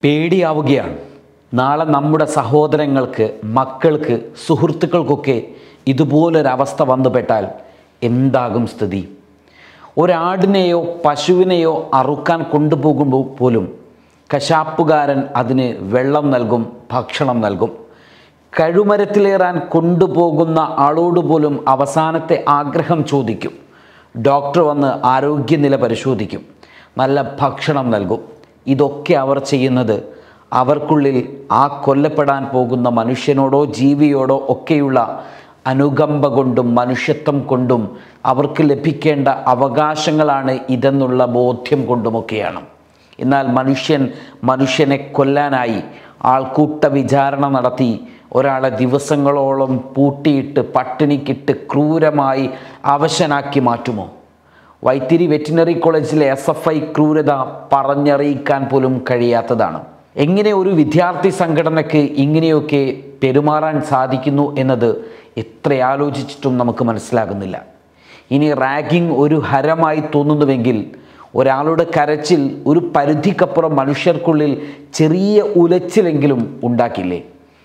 പേടിയാവുകയാണ് നാളെ നമ്മുടെ സഹോദരങ്ങൾക്ക് മക്കൾക്ക് സുഹൃത്തുക്കൾക്കൊക്കെ ഇതുപോലൊരവസ്ഥ വന്നുപെട്ടാൽ എന്താകും സ്ഥിതി ഒരാടിനെയോ പശുവിനെയോ അറുക്കാൻ കൊണ്ടുപോകുമ്പോൾ പോലും കശാപ്പുകാരൻ അതിന് വെള്ളം നൽകും ഭക്ഷണം നൽകും കഴുമരത്തിലേറാൻ കൊണ്ടുപോകുന്ന ആളോട് പോലും അവസാനത്തെ ആഗ്രഹം ചോദിക്കും ഡോക്ടർ വന്ന് ആരോഗ്യനില പരിശോധിക്കും നല്ല ഭക്ഷണം നൽകും ഇതൊക്കെ അവർ ചെയ്യുന്നത് അവർക്കുള്ളിൽ ആ കൊല്ലപ്പെടാൻ പോകുന്ന മനുഷ്യനോടോ ജീവിയോടോ ഒക്കെയുള്ള അനുകമ്പ കൊണ്ടും മനുഷ്യത്വം കൊണ്ടും അവർക്ക് ലഭിക്കേണ്ട അവകാശങ്ങളാണ് ഇതെന്നുള്ള ബോധ്യം കൊണ്ടുമൊക്കെയാണ് എന്നാൽ മനുഷ്യൻ മനുഷ്യനെ കൊല്ലാനായി ആൾക്കൂട്ട വിചാരണ നടത്തി ഒരാളെ ദിവസങ്ങളോളം പൂട്ടിയിട്ട് പട്ടിണിക്കിട്ട് ക്രൂരമായി അവശനാക്കി മാറ്റുമോ വൈത്തിരി വെറ്റിനറി കോളേജിലെ എസ് എഫ് ഐ ക്രൂരത പറഞ്ഞറിയിക്കാൻ പോലും കഴിയാത്തതാണ് എങ്ങനെ ഒരു വിദ്യാർത്ഥി സംഘടനയ്ക്ക് ഇങ്ങനെയൊക്കെ പെരുമാറാൻ സാധിക്കുന്നു എന്നത് എത്ര ആലോചിച്ചിട്ടും നമുക്ക് മനസ്സിലാകുന്നില്ല ഇനി റാഗിംഗ് ഒരു ഹരമായി തോന്നുന്നുവെങ്കിൽ ഒരാളുടെ കരച്ചിൽ ഒരു പരിധിക്കപ്പുറം മനുഷ്യർക്കുള്ളിൽ ചെറിയ ഉലച്ചിലെങ്കിലും ഉണ്ടാക്കില്ലേ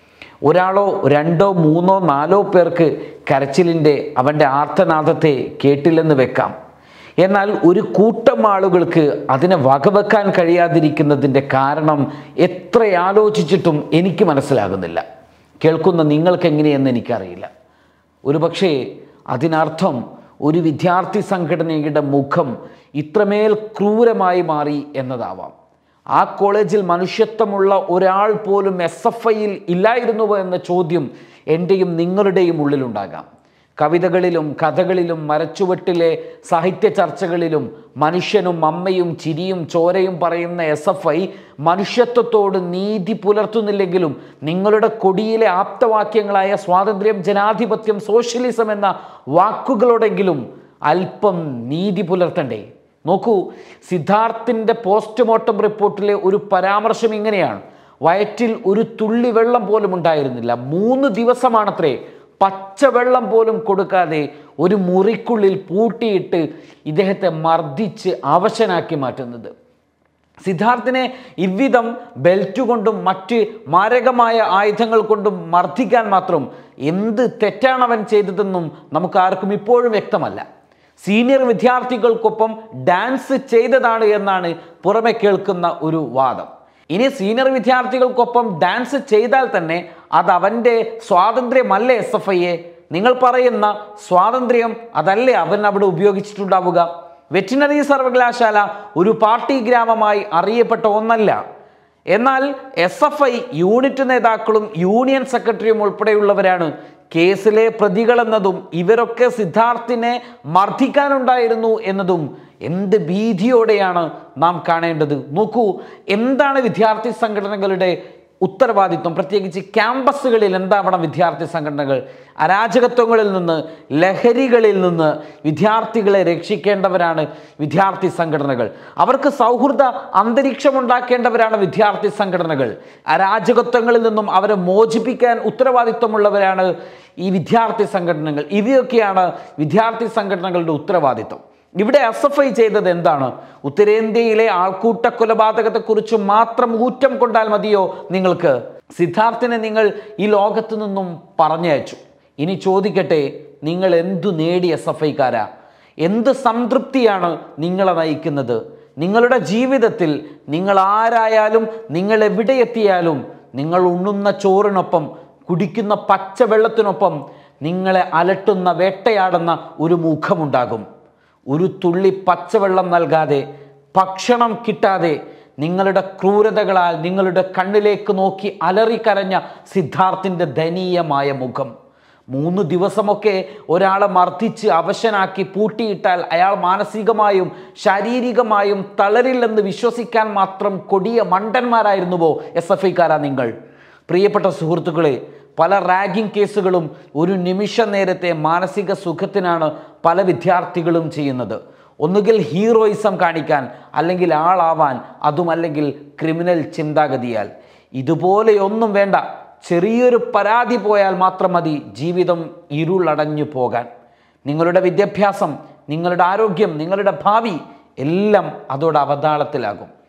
ഒരാളോ രണ്ടോ മൂന്നോ നാലോ പേർക്ക് കരച്ചിലിൻ്റെ അവൻ്റെ ആർത്തനാദത്തെ കേട്ടില്ലെന്ന് വെക്കാം എന്നാൽ ഒരു കൂട്ടം ആളുകൾക്ക് അതിനെ വകവെക്കാൻ കഴിയാതിരിക്കുന്നതിൻ്റെ കാരണം എത്ര ആലോചിച്ചിട്ടും എനിക്ക് മനസ്സിലാകുന്നില്ല കേൾക്കുന്ന നിങ്ങൾക്ക് എങ്ങനെയെന്ന് എനിക്കറിയില്ല ഒരുപക്ഷേ അതിനർത്ഥം ഒരു വിദ്യാർത്ഥി സംഘടനയുടെ മുഖം ഇത്രമേൽ ക്രൂരമായി മാറി എന്നതാവാം ആ കോളേജിൽ മനുഷ്യത്വമുള്ള ഒരാൾ പോലും എസ് എഫ് ഐയിൽ ഇല്ലായിരുന്നുവോ എന്ന ചോദ്യം എൻ്റെയും നിങ്ങളുടെയും ഉള്ളിലുണ്ടാകാം കവിതകളിലും കഥകളിലും മരച്ചുവട്ടിലെ സാഹിത്യ ചർച്ചകളിലും മനുഷ്യനും അമ്മയും ചിരിയും ചോരയും പറയുന്ന എസ് എഫ് ഐ മനുഷ്യത്വത്തോട് നീതി പുലർത്തുന്നില്ലെങ്കിലും നിങ്ങളുടെ കൊടിയിലെ ആപ്തവാക്യങ്ങളായ സ്വാതന്ത്ര്യം ജനാധിപത്യം സോഷ്യലിസം എന്ന വാക്കുകളോടെങ്കിലും അല്പം നീതി പുലർത്തണ്ടേ നോക്കൂ സിദ്ധാർത്ഥിൻ്റെ പോസ്റ്റ്മോർട്ടം റിപ്പോർട്ടിലെ ഒരു പരാമർശം ഇങ്ങനെയാണ് വയറ്റിൽ ഒരു തുള്ളി വെള്ളം പോലും ഉണ്ടായിരുന്നില്ല മൂന്ന് ദിവസമാണത്രേ പച്ചവെള്ളം പോലും കൊടുക്കാതെ ഒരു മുറിക്കുള്ളിൽ പൂട്ടിയിട്ട് ഇദ്ദേഹത്തെ മർദ്ദിച്ച് അവശനാക്കി മാറ്റുന്നത് സിദ്ധാർത്ഥിനെ ഇவ்விധം ബെൽറ്റ് കൊണ്ടും മറ്റ് മാരകമായ ആയുധങ്ങൾ കൊണ്ടും മർദ്ദിക്കാൻ മാത്രം എന്ത് തെറ്റാണ് അവൻ ചെയ്തതെന്നും നമുക്ക് ആർക്കും ഇപ്പോഴും വ്യക്തമല്ല സീനിയർ വിദ്യാർത്ഥികൾക്കൊപ്പം ഡാൻസ് ചെയ്തതാണ് എന്നാണ് പുറമെ കേൾക്കുന്ന ഒരു വാദം ഇനി സീനിയർ വിദ്യാർത്ഥികൾക്കൊപ്പം ഡാൻസ് ചെയ്താൽ തന്നെ അത് അവൻ്റെ സ്വാതന്ത്ര്യമല്ലേ എസ് എഫ് ഐയെ നിങ്ങൾ പറയുന്ന സ്വാതന്ത്ര്യം അതല്ലേ അവൻ അവിടെ ഉപയോഗിച്ചിട്ടുണ്ടാവുക വെറ്റിനറി സർവകലാശാല ഒരു പാർട്ടി ഗ്രാമമായി അറിയപ്പെട്ട ഒന്നല്ല എന്നാൽ എസ് എഫ് ഐ യൂണിറ്റ് നേതാക്കളും യൂണിയൻ സെക്രട്ടറിയും ഉൾപ്പെടെയുള്ളവരാണ് കേസിലെ പ്രതികളെന്നതും ഇവരൊക്കെ സിദ്ധാർത്ഥിനെ മർദ്ദിക്കാനുണ്ടായിരുന്നു എന്നതും എന്ത് ഭീതിയോടെയാണ് നാം കാണേണ്ടത് നോക്കൂ എന്താണ് വിദ്യാർത്ഥി സംഘടനകളുടെ ഉത്തരവാദിത്വം പ്രത്യേകിച്ച് ക്യാമ്പസുകളിൽ എന്താവണം വിദ്യാർത്ഥി സംഘടനകൾ അരാജകത്വങ്ങളിൽ നിന്ന് ലഹരികളിൽ നിന്ന് വിദ്യാർത്ഥികളെ രക്ഷിക്കേണ്ടവരാണ് വിദ്യാർത്ഥി സംഘടനകൾ അവർക്ക് സൗഹൃദ അന്തരീക്ഷം ഉണ്ടാക്കേണ്ടവരാണ് വിദ്യാർത്ഥി സംഘടനകൾ അരാജകത്വങ്ങളിൽ നിന്നും അവരെ മോചിപ്പിക്കാൻ ഉത്തരവാദിത്വമുള്ളവരാണ് ഈ വിദ്യാർത്ഥി സംഘടനകൾ ഇവയൊക്കെയാണ് വിദ്യാർത്ഥി സംഘടനകളുടെ ഉത്തരവാദിത്വം ഇവിടെ എസ് എഫ് ഐ ചെയ്തത് എന്താണ് ഉത്തരേന്ത്യയിലെ ആൾക്കൂട്ട കൊലപാതകത്തെക്കുറിച്ച് മാത്രം ഊറ്റം കൊണ്ടാൽ മതിയോ നിങ്ങൾക്ക് സിദ്ധാർത്ഥിനെ നിങ്ങൾ ഈ ലോകത്തു നിന്നും പറഞ്ഞയച്ചു ഇനി ചോദിക്കട്ടെ നിങ്ങൾ എന്തു നേടി എസ് എഫ് ഐക്കാരാ എന്ത് സംതൃപ്തിയാണ് നിങ്ങളെ നയിക്കുന്നത് നിങ്ങളുടെ ജീവിതത്തിൽ നിങ്ങൾ ആരായാലും നിങ്ങൾ എവിടെ എത്തിയാലും നിങ്ങൾ ഉണ്ണുന്ന ചോറിനൊപ്പം കുടിക്കുന്ന പച്ചവെള്ളത്തിനൊപ്പം നിങ്ങളെ അലട്ടുന്ന വേട്ടയാടുന്ന ഒരു മുഖമുണ്ടാകും ഒരു തുള്ളി പച്ചവെള്ളം നൽകാതെ ഭക്ഷണം കിട്ടാതെ നിങ്ങളുടെ ക്രൂരതകളാൽ നിങ്ങളുടെ കണ്ണിലേക്ക് നോക്കി അലറിക്കരഞ്ഞ സിദ്ധാർത്ഥിൻ്റെ ദയനീയമായ മുഖം മൂന്ന് ദിവസമൊക്കെ ഒരാളെ മർദ്ദിച്ച് അവശനാക്കി പൂട്ടിയിട്ടാൽ അയാൾ മാനസികമായും ശാരീരികമായും തളരില്ലെന്ന് വിശ്വസിക്കാൻ മാത്രം കൊടിയ മണ്ടന്മാരായിരുന്നുവോ എസ് എഫ് ഐക്കാരാ നിങ്ങൾ പ്രിയപ്പെട്ട സുഹൃത്തുക്കളെ പല റാഗിംഗ് കേസുകളും ഒരു നിമിഷ നേരത്തെ മാനസിക സുഖത്തിനാണ് പല വിദ്യാർത്ഥികളും ചെയ്യുന്നത് ഒന്നുകിൽ ഹീറോയിസം കാണിക്കാൻ അല്ലെങ്കിൽ ആളാവാൻ അതുമല്ലെങ്കിൽ ക്രിമിനൽ ചിന്താഗതിയാൽ ഇതുപോലെയൊന്നും വേണ്ട ചെറിയൊരു പരാതി പോയാൽ മാത്രം മതി ജീവിതം ഇരുളടഞ്ഞു പോകാൻ നിങ്ങളുടെ വിദ്യാഭ്യാസം നിങ്ങളുടെ ആരോഗ്യം നിങ്ങളുടെ ഭാവി എല്ലാം അതോടെ അവതാളത്തിലാകും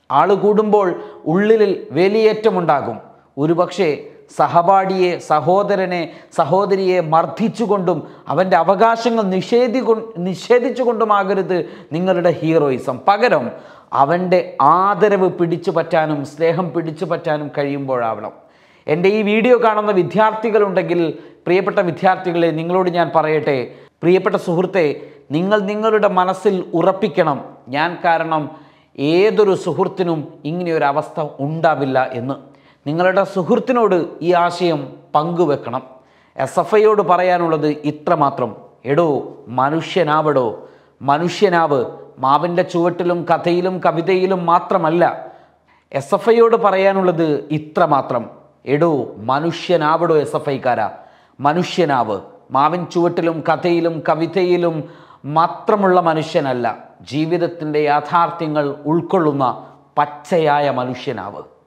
ആള് കൂടുമ്പോൾ ഉള്ളിൽ വേലിയേറ്റമുണ്ടാകും ഒരുപക്ഷെ സഹപാഠിയെ സഹോദരനെ സഹോദരിയെ മർദ്ദിച്ചുകൊണ്ടും അവൻ്റെ അവകാശങ്ങൾ നിഷേധി നിഷേധിച്ചുകൊണ്ടുമാകരുത് നിങ്ങളുടെ ഹീറോയിസം പകരം അവൻ്റെ ആദരവ് പിടിച്ചു പറ്റാനും സ്നേഹം പിടിച്ചു പറ്റാനും കഴിയുമ്പോഴാവണം എൻ്റെ ഈ വീഡിയോ കാണുന്ന വിദ്യാർത്ഥികളുണ്ടെങ്കിൽ പ്രിയപ്പെട്ട വിദ്യാർത്ഥികളെ നിങ്ങളോട് ഞാൻ പറയട്ടെ പ്രിയപ്പെട്ട സുഹൃത്തെ നിങ്ങൾ നിങ്ങളുടെ മനസ്സിൽ ഉറപ്പിക്കണം ഞാൻ കാരണം ഏതൊരു സുഹൃത്തിനും ഇങ്ങനെയൊരു അവസ്ഥ ഉണ്ടാവില്ല എന്ന് നിങ്ങളുടെ സുഹൃത്തിനോട് ഈ ആശയം പങ്കുവെക്കണം എസ് എഫ് ഐയോട് പറയാനുള്ളത് ഇത്രമാത്രം എടോ മനുഷ്യനാവടോ മനുഷ്യനാവ് മാവിൻ്റെ ചുവട്ടിലും കഥയിലും കവിതയിലും മാത്രമല്ല എസ് എഫ് ഐയോട് പറയാനുള്ളത് ഇത്രമാത്രം എടോ മനുഷ്യനാവടോ എസ് എഫ് ഐക്കാരാ മനുഷ്യനാവ് മാവിൻ ചുവട്ടിലും കഥയിലും കവിതയിലും മാത്രമുള്ള മനുഷ്യനല്ല ജീവിതത്തിൻ്റെ യാഥാർത്ഥ്യങ്ങൾ ഉൾക്കൊള്ളുന്ന പച്ചയായ മനുഷ്യനാവ്